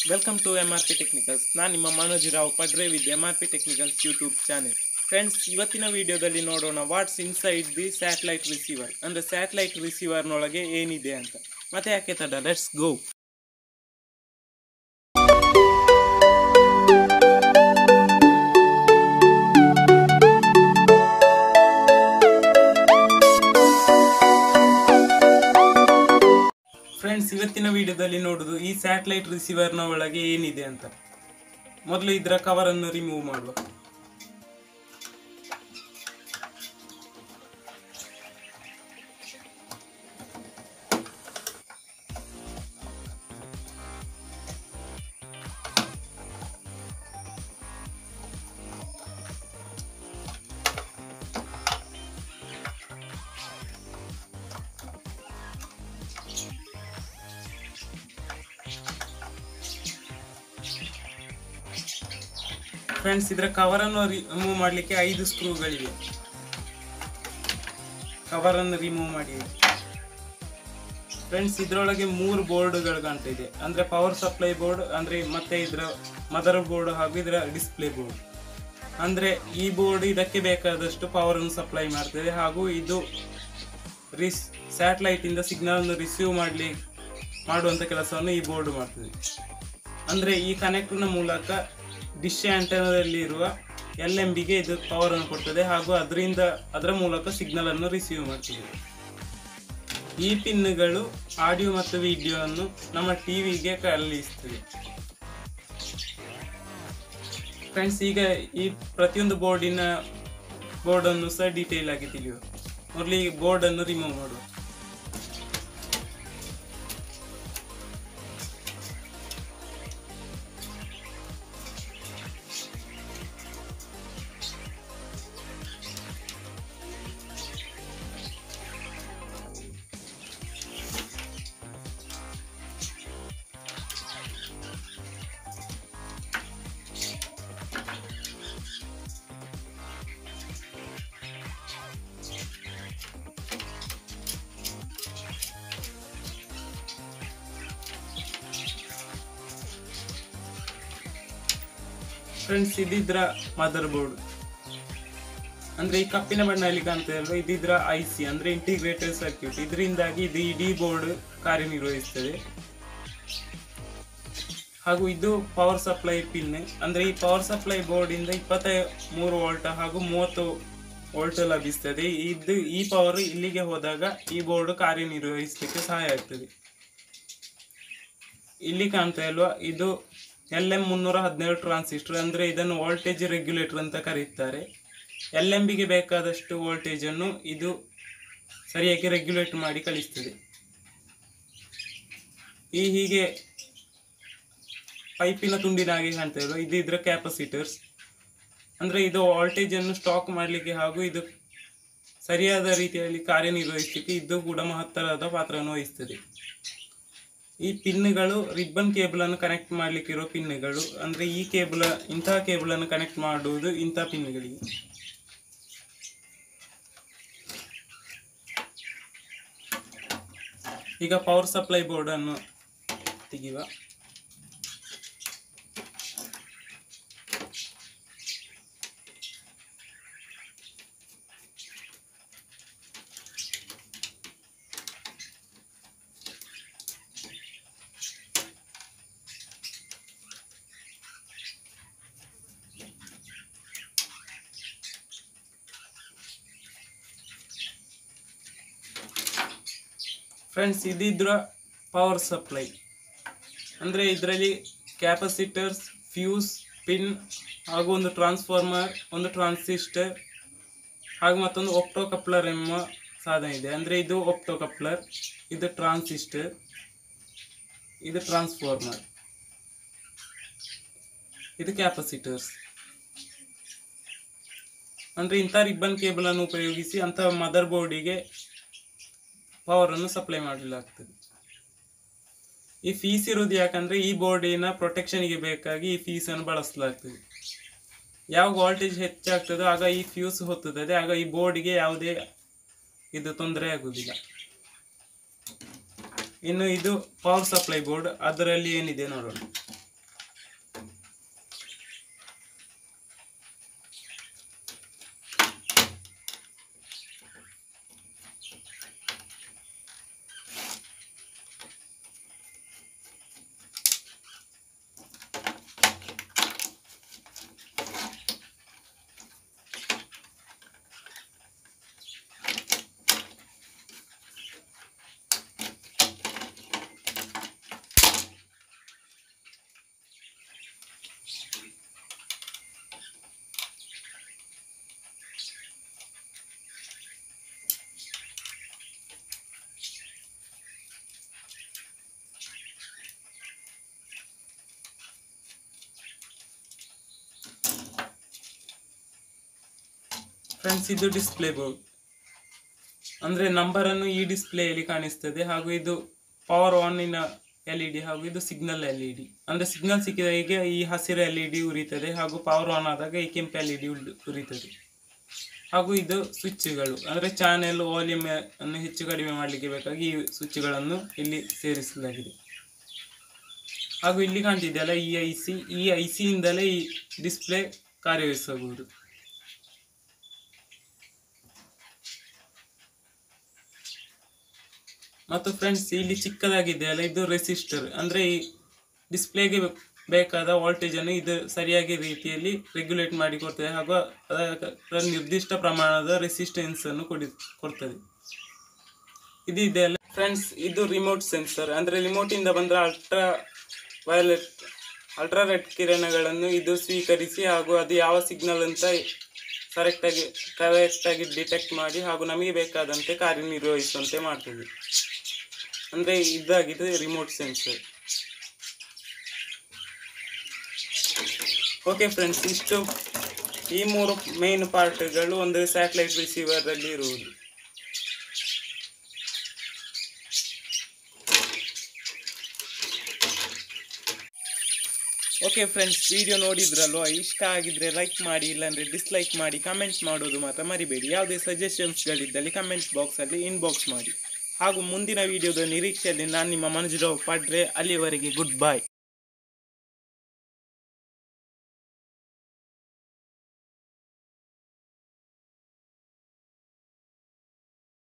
welcome to M R P technicals ನಾನು ನಿಮ್ಮ Manoj Rao Padre with M R P technicals YouTube channel friends ಇವತ್ತಿನ ವಿಡಿಯೋದಲ್ಲಿ ನೋಡೋಣ what's inside the satellite receiver ಅಂದರೆ satellite ರಿಸೀವರ್ನೊಳಗೆ ಏನಿದೆ ಅಂತ ಮತ್ತೆ ಯಾಕೆ ತಡ ಲೆಟ್ಸ್ ಗೋ ಫ್ರೆಂಡ್ಸ್ ಇವತ್ತಿನ ವಿಡಿಯೋದಲ್ಲಿ ನೋಡುದು ಈ ಸ್ಯಾಟಲೈಟ್ ರಿಸೀವರ್ನ ಒಳಗೆ ಏನಿದೆ ಅಂತ ಮೊದಲು ಇದರ ಕವರ್ ಅನ್ನು ರಿಮೂವ್ ಮಾಡುವ ಫ್ರೆಂಡ್ಸ್ ಇದರ ಕವರ್ ಅನ್ನು ರಿಮೂವ್ ಮಾಡಲಿಕ್ಕೆ ಐದು ಸ್ಕ್ರೂಗಳಿವೆ ಕವರ್ ಅನ್ನು ರಿಮೂವ್ ಮಾಡಿ ಫ್ರೆಂಡ್ಸ್ ಇದರೊಳಗೆ ಮೂರು ಬೋರ್ಡ್ಗಳು ಕಾಣ್ತಾ ಇದೆ ಅಂದ್ರೆ ಪವರ್ ಸಪ್ಲೈ ಬೋರ್ಡ್ ಅಂದ್ರೆ ಮತ್ತೆ ಇದರ ಮದರ್ ಬೋರ್ಡ್ ಹಾಗೂ ಇದರ ಡಿಸ್ಪ್ಲೇ ಬೋರ್ಡ್ ಅಂದ್ರೆ ಈ ಬೋರ್ಡ್ ಇದಕ್ಕೆ ಬೇಕಾದಷ್ಟು ಪವರ್ ಅನ್ನು ಸಪ್ಲೈ ಮಾಡ್ತದೆ ಹಾಗೂ ಇದು ರಿಸ್ ಸ್ಯಾಟಲೈಟ್ ಇಂದ ಸಿಗ್ನಲ್ ಅನ್ನು ರಿಸೀವ್ ಮಾಡಲಿ ಮಾಡುವಂತ ಕೆಲಸವನ್ನು ಈ ಬೋರ್ಡ್ ಮಾಡ್ತದೆ ಅಂದ್ರೆ ಈ ಕನೆಕ್ಟರ್ನ ಮೂಲಕ ಡಿಶ್ ಆಂಟೆನಾದಲ್ಲಿ ಇರುವ ಎಲ್ ಎಂ ಬಿಗೆ ಇದು ಪವರ್ ಅನ್ನು ಕೊಡ್ತದೆ ಹಾಗೂ ಅದರಿಂದ ಅದರ ಮೂಲಕ ಸಿಗ್ನಲ್ ಅನ್ನು ರಿಸೀವ್ ಮಾಡ್ತದೆ ಈ ಪಿನ್ಗಳು ಆಡಿಯೋ ಮತ್ತು ವಿಡಿಯೋ ಅನ್ನು ನಮ್ಮ ಟಿವಿಗೆ ಕಲಿಸ್ತದೆ ಫ್ರೆಂಡ್ಸ್ ಈಗ ಈ ಪ್ರತಿಯೊಂದು ಬೋರ್ಡಿನ ಬೋರ್ಡ್ ಅನ್ನು ಸಹ ಡೀಟೇಲ್ ಆಗಿ ತಿಳಿಯುವ ಮೊದಲು ಈ ಬೋರ್ಡ್ ಅನ್ನು ರಿಮೂವ್ ಮಾಡುವ ಫ್ರೆಂಡ್ಸ್ ಇದಿದ್ರ ಮದರ್ ಬೋರ್ಡ್ ಅಂದ್ರೆ ಈ ಕಪ್ಪಿನ ಬಣ್ಣದಲ್ಲಿ ಕಾಣ್ತಾ ಇರುವ ಇದಿದ್ರ ಐ ಸಿ ಅಂದ್ರೆ ಇಂಟಿಗ್ರೇಟೆಡ್ ಸರ್ಕ್ಯೂಟ್ ಇದರಿಂದಾಗಿ ಇದು ಇಡೀ ಬೋರ್ಡ್ ಕಾರ್ಯನಿರ್ವಹಿಸ್ತದೆ ಹಾಗೂ ಇದು ಪವರ್ ಸಪ್ಲೈ ಪಿನ್ ಅಂದ್ರೆ ಈ ಪವರ್ ಸಪ್ಲೈ ಬೋರ್ಡ್ ಇಂದ ಇಪ್ಪತ್ತ ಮೂರು ವೋಲ್ಟ್ ಹಾಗೂ ಮೂವತ್ತು ವೋಲ್ಟ್ ಲಭಿಸ್ತದೆ ಇದು ಈ ಪವರ್ ಇಲ್ಲಿಗೆ ಹೋದಾಗ ಈ ಬೋರ್ಡ್ ಕಾರ್ಯನಿರ್ವಹಿಸಲಿಕ್ಕೆ ಸಹಾಯ ಆಗ್ತದೆ ಇಲ್ಲಿ ಕಾಣ್ತಾ ಇಲ್ವಾ ಇದು ಎಲ್ ಎಂ ಮುನ್ನೂರ ಹದಿನೇಳು ಟ್ರಾನ್ಸಿಸ್ಟರ್ ಅಂದ್ರೆ ಇದನ್ನು ವೋಲ್ಟೇಜ್ ರೆಗ್ಯುಲೇಟರ್ ಅಂತ ಕರೀತಾರೆ ಎಲ್ ಎಂ ಬಿಗೆ ಬೇಕಾದಷ್ಟು ವೋಲ್ಟೇಜ್ ಅನ್ನು ಇದು ಸರಿಯಾಗಿ ರೆಗ್ಯುಲೇಟ್ ಮಾಡಿ ಕಳಿಸ್ತದೆ ಈ ಹೀಗೆ ಪೈಪಿನ ತುಂಡಿನ ಹಾಗೆ ಕಾಣ್ತಾ ಇರುವ ಇದು ಇದರ ಕ್ಯಾಪಸಿಟರ್ಸ್ ಅಂದ್ರೆ ಇದು ವೋಲ್ಟೇಜ್ ಅನ್ನು ಸ್ಟಾಕ್ ಮಾಡಲಿಕ್ಕೆ ಹಾಗೂ ಇದು ಸರಿಯಾದ ರೀತಿಯಲ್ಲಿ ಕಾರ್ಯನಿರ್ವಹಿಸಲಿಕ್ಕೆ ಇದು ಕೂಡ ಮಹತ್ತರವಾದ ಪಾತ್ರವನ್ನು ವಹಿಸ್ತದೆ ಈ ಪಿನ್ಗಳು ರಿಬ್ಬನ್ ಕೇಬಲ್ ಅನ್ನು ಕನೆಕ್ಟ್ ಮಾಡ್ಲಿಕ್ಕೆ ಇರೋ ಪಿನ್ಗಳು ಅಂದ್ರೆ ಈ ಕೇಬಲ್ ಇಂತಹ ಕೇಬಲ್ ಅನ್ನು ಕನೆಕ್ಟ್ ಮಾಡುವುದು ಇಂತಹ ಪಿನ್ಗಳಿಗೆ ಈಗ ಪವರ್ ಸಪ್ಲೈ ಬೋರ್ಡ್ ಅನ್ನು ತೆಗೆಯುವ ಫ್ರೆಂಡ್ಸ್ ಇದಿದ್ರ ಪವರ್ ಸಪ್ಲೈ ಅಂದರೆ ಇದರಲ್ಲಿ ಕ್ಯಾಪಸಿಟರ್ಸ್ ಫ್ಯೂಸ್ ಪಿನ್ ಹಾಗೂ ಒಂದು ಟ್ರಾನ್ಸ್ಫಾರ್ಮರ್ ಒಂದು ಟ್ರಾನ್ಸಿಸ್ಟರ್ ಹಾಗೂ ಮತ್ತೊಂದು ಒಪ್ಟೋ ಕಪ್ಲರ್ ಎಂಬ ಸಾಧನ ಇದೆ ಅಂದರೆ ಇದು ಒಪ್ಟೋ ಕಪ್ಲರ್ ಇದು ಟ್ರಾನ್ಸಿಸ್ಟರ್ ಇದು ಟ್ರಾನ್ಸ್ಫಾರ್ಮರ್ ಇದು ಕ್ಯಾಪಸಿಟರ್ಸ್ ಅಂದರೆ ಇಂಥ ರಿಬ್ಬನ್ ಕೇಬಲ್ ಅನ್ನು ಉಪಯೋಗಿಸಿ ಅಂಥ ಮದರ್ ಬೋರ್ಡಿಗೆ ಪವರ್ ಅನ್ನು ಸಪ್ಲೈ ಮಾಡಲಾಗ್ತದೆ ಈ ಫೀಸ್ ಇರುವುದು ಯಾಕಂದ್ರೆ ಈ ಬೋರ್ಡಿನ ಪ್ರೊಟೆಕ್ಷನ್ಗೆ ಬೇಕಾಗಿ ಈ ಫೀಸ್ ಅನ್ನು ಬಳಸಲಾಗ್ತದೆ ಯಾವ ವೋಲ್ಟೇಜ್ ಹೆಚ್ಚಾಗ್ತದೋ ಆಗ ಈ ಫ್ಯೂಸ್ ಹೊತ್ತುತ್ತದೆ ಆಗ ಈ ಬೋರ್ಡಿಗೆ ಯಾವುದೇ ಇದು ತೊಂದರೆ ಆಗುವುದಿಲ್ಲ ಇನ್ನು ಇದು ಪವರ್ ಸಪ್ಲೈ ಬೋರ್ಡ್ ಅದರಲ್ಲಿ ಏನಿದೆ ನೋಡೋಣ ಫ್ರೆಂಡ್ಸ್ ಇದು ಡಿಸ್ಪ್ಲೇ ಬೋರ್ಡ್ ಅಂದರೆ ನಂಬರನ್ನು ಈ ಡಿಸ್ಪ್ಲೇಯಲ್ಲಿ ಕಾಣಿಸ್ತದೆ ಹಾಗೂ ಇದು ಪವರ್ ಆನಿನ ಎಲ್ ಇ ಡಿ ಹಾಗೂ ಇದು ಸಿಗ್ನಲ್ ಎಲ್ ಇ ಡಿ ಅಂದರೆ ಸಿಗ್ನಲ್ ಸಿಕ್ಕಿದ ಹೀಗೆ ಈ ಹಸಿರು ಎಲ್ ಇ ಡಿ ಉರಿತದೆ ಹಾಗೂ ಪವರ್ ಆನ್ ಆದಾಗ ಈ ಕೆಂಪು ಎಲ್ ಇ ಡಿ ಉರಿತದೆ ಹಾಗೂ ಇದು ಸ್ವಿಚ್ಗಳು ಅಂದರೆ ಚಾನೆಲ್ ವಾಲ್ಯೂಮ್ ಅನ್ನು ಹೆಚ್ಚು ಕಡಿಮೆ ಮಾಡಲಿಕ್ಕೆ ಬೇಕಾಗಿ ಈ ಸ್ವಿಚ್ಗಳನ್ನು ಇಲ್ಲಿ ಸೇರಿಸಲಾಗಿದೆ ಹಾಗೂ ಇಲ್ಲಿ ಕಾಣ್ತಿದೆಯಲ್ಲ ಈ ಐ ಸಿ ಈ ಐ ಸಿಯಿಂದಲೇ ಈ ಡಿಸ್ಪ್ಲೇ ಕಾರ್ಯನಿರ್ವಹಿಸಬಹುದು ಮತ್ತು ಫ್ರೆಂಡ್ಸ್ ಇಲ್ಲಿ ಚಿಕ್ಕದಾಗಿದೆಯಲ್ಲ ಇದು ರೆಸಿಸ್ಟರ್ ಅಂದರೆ ಈ ಡಿಸ್ಪ್ಲೇಗೆ ಬೇಕಾದ ವೋಲ್ಟೇಜ್ ಅನ್ನು ಇದು ಸರಿಯಾಗಿ ರೀತಿಯಲ್ಲಿ ರೆಗ್ಯುಲೇಟ್ ಮಾಡಿ ಕೊಡ್ತದೆ ಹಾಗೂ ಅದರ ನಿರ್ದಿಷ್ಟ ಪ್ರಮಾಣದ ರೆಸಿಸ್ಟೆನ್ಸ್ ಅನ್ನು ಕೊಡಿ ಕೊಡ್ತದೆ ಇದು ಇದೆಯಲ್ಲ ಫ್ರೆಂಡ್ಸ್ ಇದು ರಿಮೋಟ್ ಸೆನ್ಸರ್ ಅಂದರೆ ರಿಮೋಟ್ ಇಂದ ಬಂದ ಅಲ್ಟ್ರಾ ವಯಲೆಟ್ ಅಲ್ಟ್ರಾ ರೆಡ್ ಕಿರಣಗಳನ್ನು ಇದು ಸ್ವೀಕರಿಸಿ ಹಾಗೂ ಅದು ಯಾವ ಸಿಗ್ನಲ್ ಅಂತ ಕರೆಕ್ಟಾಗಿ ಕರೆಕ್ಟಾಗಿ ಡಿಟೆಕ್ಟ್ ಮಾಡಿ ಹಾಗೂ ನಮಗೆ ಬೇಕಾದಂತೆ ಕಾರ್ಯನಿರ್ವಹಿಸುವಂತೆ ಮಾಡ್ತದೆ ಅಂದರೆ ಇದಾಗಿದೆ ರಿಮೋಟ್ ಸೆನ್ಸರ್ ಓಕೆ ಫ್ರೆಂಡ್ಸ್ ಇಷ್ಟು ಈ ಮೂರು ಮೇನ್ ಪಾರ್ಟ್ಗಳು ಒಂದು ಸ್ಯಾಟಲೈಟ್ ರಿಸೀವರಲ್ಲಿ ಇರುವುದು ಓಕೆ ಫ್ರೆಂಡ್ಸ್ ವಿಡಿಯೋ ನೋಡಿದ್ರಲ್ವ ಇಷ್ಟ ಆಗಿದ್ರೆ ಲೈಕ್ ಮಾಡಿ ಇಲ್ಲಾಂದರೆ ಡಿಸ್ಲೈಕ್ ಮಾಡಿ ಕಮೆಂಟ್ ಮಾಡೋದು ಮಾತ್ರ ಮರಿಬೇಡಿ ಯಾವುದೇ ಸಜೆಷನ್ಸ್ಗಳಿದ್ದಲ್ಲಿ ಕಮೆಂಟ್ ಬಾಕ್ಸಲ್ಲಿ ಇನ್ಬಾಕ್ಸ್ ಮಾಡಿ ಹಾಗೂ ಮುಂದಿನ ವಿಡಿಯೋದ ನಿರೀಕ್ಷೆಯಲ್ಲಿ ನಾನು ನಿಮ್ಮ ಮನೋಜರಾವ್ ಪಾಡ್ರೆ ಅಲ್ಲಿವರೆಗೆ ಗುಡ್ ಬಾಯ್